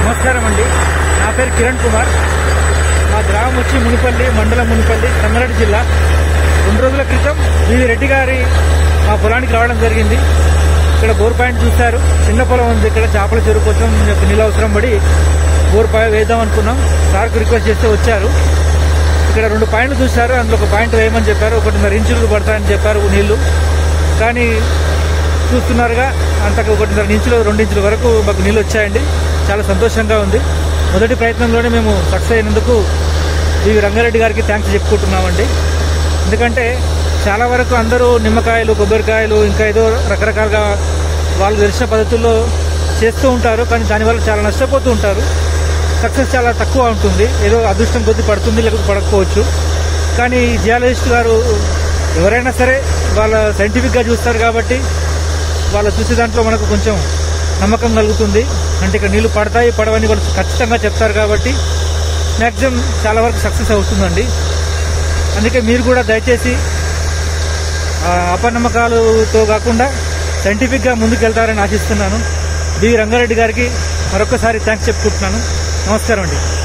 నమస్కారం అండి నా పేరు కిరణ్ కుమార్ మా గ్రామం వచ్చి మునిపల్లి మండలం మునిపల్లి సంగారెడ్డి జిల్లా రెండు రోజుల క్రితం వివి రెడ్డి గారి మా పొలానికి రావడం జరిగింది ఇక్కడ బోర్ పాయింట్ చూశారు చిన్న పొలం ఉంది ఇక్కడ చేపల చెరువు కోసం నీళ్ళు అవసరం పడి బోర్ పాయింట్ వేద్దాం అనుకున్నాం సార్కు రిక్వెస్ట్ చేస్తే వచ్చారు ఇక్కడ రెండు పాయింట్లు చూశారు అందులో ఒక పాయింట్ వేయమని చెప్పారు ఒకటిన్నర ఇంచులు పడతాయని చెప్పారు నీళ్లు కానీ చూస్తున్నారుగా అంతకు ఒకటిన్నర ఇంచులు రెండు ఇంచుల వరకు మాకు నీళ్ళు వచ్చాయండి చాలా సంతోషంగా ఉంది మొదటి ప్రయత్నంలోనే మేము సక్సెస్ అయినందుకు ఈ రంగారెడ్డి గారికి థ్యాంక్స్ చెప్పుకుంటున్నామండి ఎందుకంటే చాలా వరకు అందరూ నిమ్మకాయలు కొబ్బరికాయలు ఇంకా ఏదో రకరకాలుగా వాళ్ళు తెలిసిన పద్ధతుల్లో చేస్తూ ఉంటారు కానీ దానివల్ల చాలా నష్టపోతూ ఉంటారు సక్సెస్ చాలా తక్కువ ఉంటుంది ఏదో అదృష్టం కొద్ది పడుతుంది లేకపోతే పడకపోవచ్చు కానీ జియాలజిస్ట్ గారు ఎవరైనా సరే వాళ్ళ సైంటిఫిక్గా చూస్తారు కాబట్టి వాళ్ళు చూసే దాంట్లో మనకు కొంచెం నమ్మకం కలుగుతుంది అంటే ఇక్కడ నీళ్లు పడతాయి పడవని వాళ్ళు ఖచ్చితంగా చెప్తారు కాబట్టి మ్యాక్సిమం చాలా వరకు సక్సెస్ అవుతుందండి అందుకే మీరు కూడా దయచేసి ఆ, అపనమ్మకాలతో కాకుండా సైంటిఫిక్గా ముందుకు వెళ్తారని ఆశిస్తున్నాను బి రంగారెడ్డి గారికి మరొకసారి థ్యాంక్స్ చెప్పుకుంటున్నాను నమస్కారం అండి